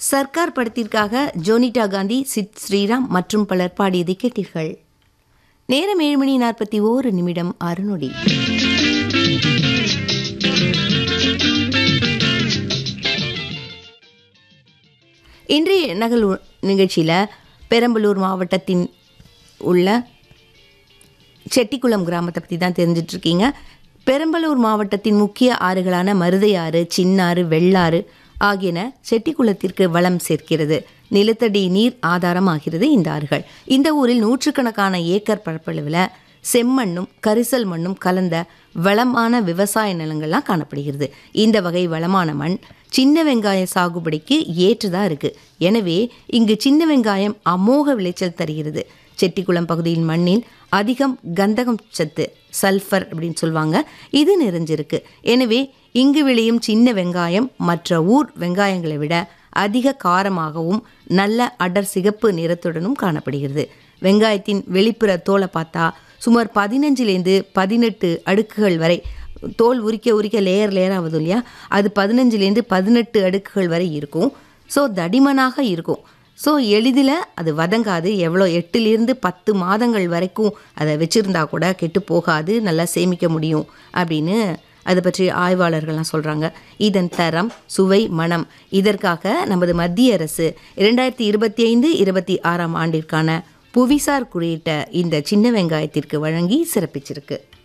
சர்க்கார் படத்திற்காக ஜோனிட்டா காந்தி சித் ஸ்ரீராம் மற்றும் பலர் பாடியதை கேட்டீர்கள் நேரம் ஏழு மணி நாற்பத்தி ஓரு நிமிடம் ஆறு நொடி இன்றைய நகல் நிகழ்ச்சியில் பெரம்பலூர் மாவட்டத்தின் உள்ள செட்டிக்குளம் கிராமத்தை பற்றி தான் தெரிஞ்சிட்டு இருக்கீங்க பெரம்பலூர் மாவட்டத்தின் முக்கிய ஆறுகளான மருதையாறு சின்னாறு வெள்ளாறு ஆகியன செட்டிக்குளத்திற்கு வளம் சேர்க்கிறது நிலத்தடி நீர் ஆதாரமாகிறது இந்த ஆறுகள் இந்த ஊரில் நூற்றுக்கணக்கான ஏக்கர் பரப்பளவில் செம்மண்ணும் கரிசல் மண்ணும் கலந்த வளமான விவசாய நிலங்கள்லாம் காணப்படுகிறது இந்த வகை வளமான மண் சின்ன வெங்காய சாகுபடிக்கு ஏற்றதாக இருக்குது எனவே இங்கு சின்ன வெங்காயம் அமோக விளைச்சல் தருகிறது செட்டிக்குளம் பகுதியின் மண்ணில் அதிகம் கந்தகம் சத்து சல்ஃபர் அப்படின்னு சொல்லுவாங்க இது நிறைஞ்சிருக்கு எனவே இங்கு விளையும் சின்ன வெங்காயம் மற்ற ஊர் வெங்காயங்களை விட அதிக காரமாகவும் நல்ல அடர் சிகப்பு நிறத்துடனும் காணப்படுகிறது வெங்காயத்தின் வெளிப்புற தோலை பார்த்தா சுமார் பதினஞ்சுலேருந்து பதினெட்டு அடுக்குகள் வரை தோல் உரிக்க உரிக்க லேயர் லேயர் ஆகுது இல்லையா அது பதினஞ்சுலேருந்து பதினெட்டு அடுக்குகள் வரை இருக்கும் ஸோ தடிமனாக இருக்கும் ஸோ எளிதில் அது வதங்காது எவ்வளோ எட்டுலேருந்து பத்து மாதங்கள் வரைக்கும் அதை வச்சுருந்தா கூட கெட்டு போகாது நல்லா சேமிக்க முடியும் அப்படின்னு அதை பற்றி ஆய்வாளர்கள்லாம் சொல்கிறாங்க இதன் தரம் சுவை மனம் இதற்காக நமது மத்திய அரசு இரண்டாயிரத்தி இருபத்தி ஐந்து இருபத்தி ஆறாம் ஆண்டிற்கான புவிசார் குறியிட்ட இந்த சின்ன வெங்காயத்திற்கு வழங்கி சிறப்பிச்சிருக்கு